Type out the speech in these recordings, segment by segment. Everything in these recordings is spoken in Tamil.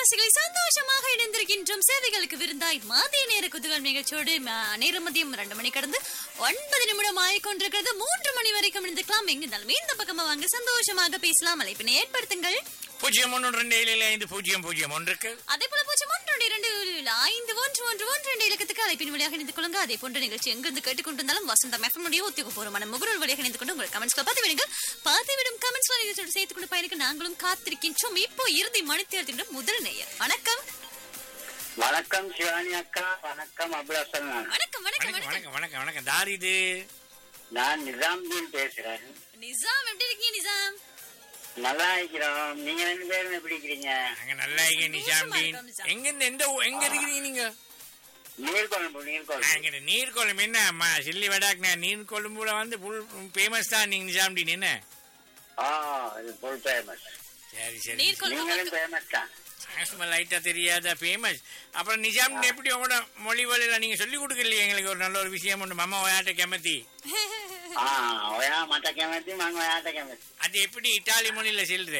வாசிகளை சந்தோஷமாக இணைந்திருக்கின்றோம் சேவைகளுக்கு விருந்தாய் மதிய நேர குதுகல் நிகழ்ச்சியோடு ம- நேரம் மதியம் ரெண்டு மணி கடந்து ஒன்பது நிமிடம் ஆயிக்கொண்டிருக்கிறது மூன்று மணி வரைக்கும் இருந்துக்கலாம் எங்க இருந்தாலும் இந்த பக்கமா வாங்க சந்தோஷமாக பேசலாம் அழைப்பினை ஏற்படுத்துங்கள் பூஜ்ஜியம் ஒன்று ரெண்டு ஏழில் ஐந்து பூஜ்ஜியம் பூஜ்ஜியம் ஒன்றுக்கு அதே போல பூஜ்ஜியம் ஒன்று இரண்டு ஏழு ஐந்து ஒன்று ஒன்று ஒன்று ரெண்டு இலக்கத்துக்கு அழைப்பின் வழியாக இணைந்து கொள்ளுங்க அதே போன்ற நிகழ்ச்சி எங்கிருந்து கேட்டுக்கொண்டிருந்தாலும் வசந்தம் எஃப்எம் உடைய உத்தியோகபூர்வமான முகநூல் வழியாக இணைந்து கொண்டு உங்கள் கமெண்ட்ஸ்ல பார்த்து விடுங்க பார்த்து விடும் கமெண்ட்ஸ்ல நிகழ்ச்சியோடு சேர்த்து கொண்டு பயணிக்க நாங்களும் காத்திருக்கின்றோம் இப்போ இறுதி மணி தேர்தலின் முதல் நேயர் வணக்கம் வணக்கம் சிவானி அக்கா வணக்கம் அபிலாசன் நான் வணக்கம் வணக்கம் வணக்கம் வணக்கம் வணக்கம் வணக்கம் வணக்கம் தார் இது நான் நிசாம்தீன் பேசுறேன் நிசாம் எப்படி இருக்கீங்க நிசாம் நல்லா இருக்கிறோம் நீங்க ரெண்டு பேரும் எப்படி இருக்கிறீங்க அங்க நல்லா இருக்கே நிஷாம்பீன் இருக்கோம், நிஷாம். எங்க இருந்து எந்த ஊ- எங்க இருக்கிறீங்க நீங்க நீர்கொழும்பு நீர்கொழும்பு அங்க நீர்கொழும்பு என்ன அம்மா சில்லி வடாக்னா நீர்கொழும்புல வந்து ஃபுல் ஃபேமஸ் தான் நீங்க நிஷாம்பீன் என்ன ஆ இது ஃபுல் ஃபேமஸ் சரி சரி நீர்கொழும்பு நீங்களும் ஃபேமஸ் தான் சும்மா லைட்டா தெரியாத ஃபேமஸ் அப்புறம் நிஜாம் எப்படி உங்களோட மொழி வழியில நீங்க சொல்லி கொடுக்கலையே எங்களுக்கு ஒரு நல்ல ஒரு விஷயம் உண்டு மம்மா ஒயாட்ட கெமத்தி ஆ ஒயா மட்ட கேமத்தி மங்க ஒயாட்ட கேமத்தி அது எப்படி இட்டாலி மொழியில செல்ற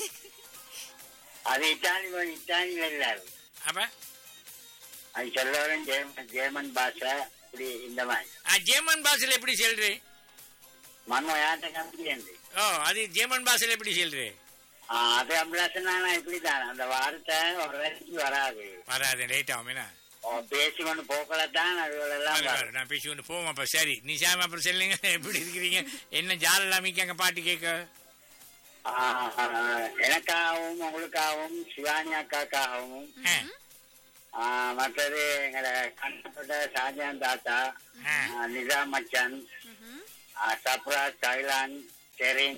அது இட்டாலி மொழி இட்டாலியில் இல்ல அது. அப்ப அது சொல்லவரும் ஜெர்மன் ஜெர்மன் பாஷை இப்படி இந்த மாதிரி ஆ, ஜெர்மன் பாஷையில எப்படி செல்ற மண் ஒயாட்ட கேமத்தி என்று ஓ அது ஜெர்மன் பாஷையில எப்படி செல்ற ஆ, அது அபிலாசன் நானா இப்படி தான் அந்த வார்த்தை ஒரு வேலைக்கு வராது வராது லேட் ஆகும் என்ன ஓ, பேசிக்கொண்டு போக்கல தான் அதுகளெல்லாம் வரு, வரும் வரு. நான் பேசி கொண்டு போவோம் அப்ப சரி நிஷாம் அப்புறம் சொல்லுங்க எப்படி இருக்கிறீங்க என்ன ஜாலெல்லாம் அமைக்காங்க பாட்டு கேட்க ஆ, ஆ, எனக்காகவும் உங்களுக்காகவும் சிவானி அக்காக்காகவும் ஆ, ஆ, மற்றது எங்களை கண்டப்பட்ட ஷாஜான் தாத்தா ஆ. ஆ, நிசாம் மச்சான் ஆ, சப்ராஜ் தைலான் செரின்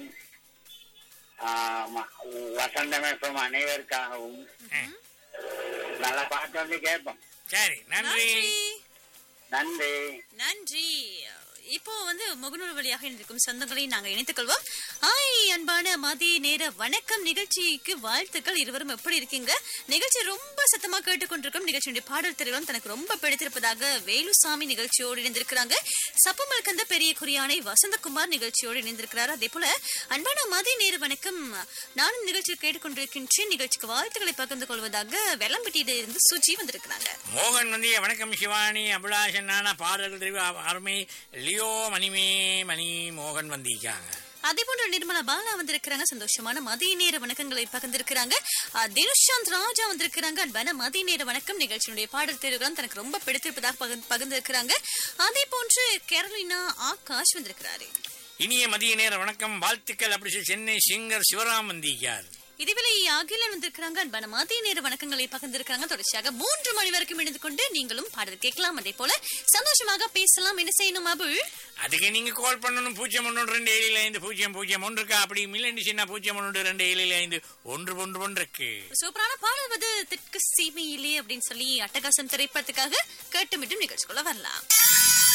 ஆ, ம- வசந்தமேசம் அனைவருக்காகவும் ஆ. நல்ல பாட்டு வந்து கேட்போம் சரி நன்றி நன்றி நன்றி நன்றி இப்போ வந்து முகநூல் வழியாக இருக்கும் சொந்தங்களை நாங்க இணைத்துக் கொள்வோம் ஹாய் அன்பான மதிய நேர வணக்கம் நிகழ்ச்சிக்கு வாழ்த்துக்கள் இருவரும் எப்படி இருக்கீங்க நிகழ்ச்சி ரொம்ப சத்தமா கேட்டுக்கொண்டிருக்கும் நிகழ்ச்சியுடைய பாடல் திரைகளும் தனக்கு ரொம்ப பிடித்திருப்பதாக வேலுசாமி நிகழ்ச்சியோடு இணைந்திருக்கிறாங்க சப்பமல் கந்த பெரிய குறியானை வசந்தகுமார் நிகழ்ச்சியோடு இணைந்திருக்கிறார் அதே போல அன்பான மதிய நேர வணக்கம் நானும் நிகழ்ச்சியை கேட்டுக்கொண்டிருக்கின்றேன் நிகழ்ச்சிக்கு வாழ்த்துக்களை பகிர்ந்து கொள்வதாக வெள்ளம்பட்டியில இருந்து சுஜி வந்திருக்கிறாங்க மோகன் வந்து வணக்கம் சிவானி அபிலாஷன் நானா பாடல்கள் தெரிவு அ- அருமை லியோ மணிமே மணி மோகன் வந்திருக்காங்க அதே போன்ற நிர்மலா பாலா வந்திருக்கிறாங்க சந்தோஷமான மதிய நேர வணக்கங்களை பகிர்ந்திருக்கிறாங்க அஹ், தினுஷாந்த் ராஜா வந்திருக்கிறாங்க அன்பான மதிய நேர வணக்கம் நிகழ்ச்சியினுடைய பாடல் தேர்வுகளும் தனக்கு ரொம்ப பிடித்திருப்பதாக பகிர்ந்து- பகிர்ந்திருக்கிறாங்க அதே போன்று கேரளினா ஆகாஷ் வந்திருக்கிறாரு இனிய மதிய நேர வணக்கம் வாழ்த்துக்கள் அப்படி சொல்லி சென்னை சிங்கர் சிவராம் வந்திருக்கார் இதேவேளை அகிலன் வந்திருக்கிறாங்க அன்பான மதிய நேர வணக்கங்களை பகிர்ந்திருக்கிறாங்க தொடர்ச்சியாக மூன்று மணி வரைக்கும் இணைந்து கொண்டு நீங்களும் பாடல் கேட்கலாம் அதே போல சந்தோஷமாக பேசலாம் என்ன செய்யணும் அபுள் அதுக்கு நீங்க கால் பண்ணணும் பூஜ்ஜியம் ஒன்று ரெண்டு ஏழில் ஐந்து பூஜ்ஜியம் பூஜ்ஜியம் ஒன்று இருக்கா அப்படி மில்லண்டிச்சுன்னா பூஜ்ஜியம் ஒன்று ரெண்டு ஏழில் ஐந்து ஒன்று ஒன்று ஒன்று இருக்கு சூப்பரான பாடல் வந்து தெற்கு சீமையிலே அப்படின்னு சொல்லி அட்டகாசம் திரைப்படத்துக்காக கேட்டுமிட்டும் நிகழ்ச்சிக்குள்ள வரலாம்